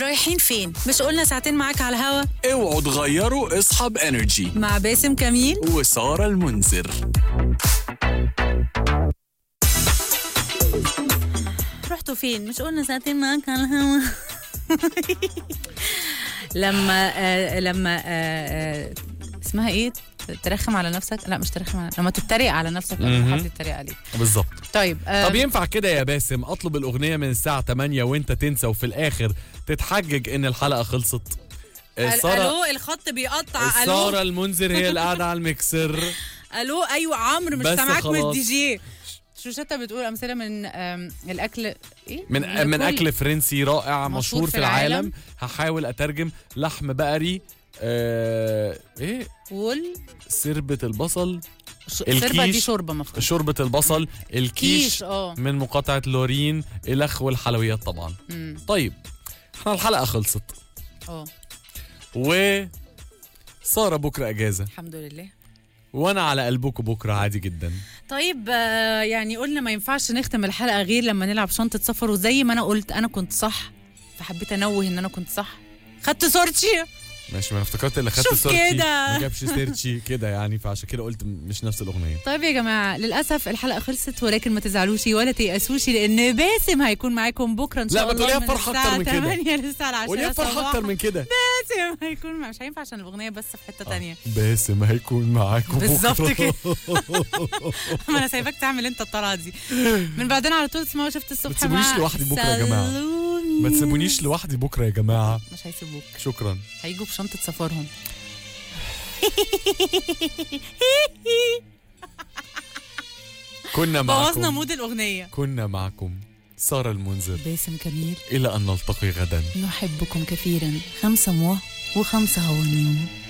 رايحين فين؟ مش قلنا ساعتين معاك على الهوا اوعوا تغيروا اصحاب انرجي مع باسم كميل وسارة المنذر رحتوا فين؟ مش قلنا ساعتين معاك على الهوا لما آه لما آه آه اسمها ايه؟ ترخم على نفسك؟ لا مش ترخم على لما تتريق على نفسك لما مهم. حد يتريق عليك بالظبط طيب آه طب ينفع كده يا باسم اطلب الاغنيه من الساعه 8 وانت تنسى وفي الاخر تتحجج ان الحلقه خلصت ساره الو الخط بيقطع الو ساره المنذر هي اللي قاعده على الميكسر الو ايوه عمرو مش بس سامعاك من خلاص. الدي جي شوشتة بتقول امثله من آم، الاكل ايه من من كل- اكل فرنسي رائع مشهور في العالم العالم. هحاول اترجم لحم بقري آه ايه وال سربة البصل ش- الكيش. شوربه دي شوربه مفروض شوربة البصل الكيش كيش اه من مقاطعة لورين الأخ والحلويات طبعا مم، طيب احنا الحلقة خلصت اه و سارة بكرة أجازة الحمد لله وأنا على قلبكم بكرة عادي جدا طيب آه، يعني قلنا ما ينفعش نختم الحلقه غير لما نلعب شنطه سفر وزي ما انا قلت انا كنت صح فحبيت انوه ان انا كنت صح خدت صورتي ماشي ما أنا افتكرت اللي خدت شوف سيرتشي كده. ما جابش سيرتشي كده يعني فعشان كده قلت مش نفس الأغنية طيب يا جماعه للاسف الحلقه خلصت ولكن ما تزعلوش ولا تيأسوش لان باسم هيكون معاكم بكره ان لا، شاء ما الله تقوليها من بفرحة الساعة أكتر من كده. 8 للساعه 10 وليه فرح صباحاً. أكتر من كده باسم هيكون مع- مش هينفع عشان الاغنيه بس في حته تانية باسم هيكون معاكم بالظبط بكرة. كده. ما انا سايباك تعمل انت الطلعه دي من بعدين على طول تسمعوا شفت الصبح ما تسيبونيش مع لوحدي بكرة يا جماعة. سالوني. ما تسيبونيش لوحدي بكرة يا جماعة مش هيسيبوك شكرا هيجوا بشنطه سفرهم كنا بوظنا معكم مود الاغنيه كنا معكم سارة المنذر باسم كميل إلى أن نلتقي غدا نحبكم كثيرا خمسة موا وخمسة هوانيون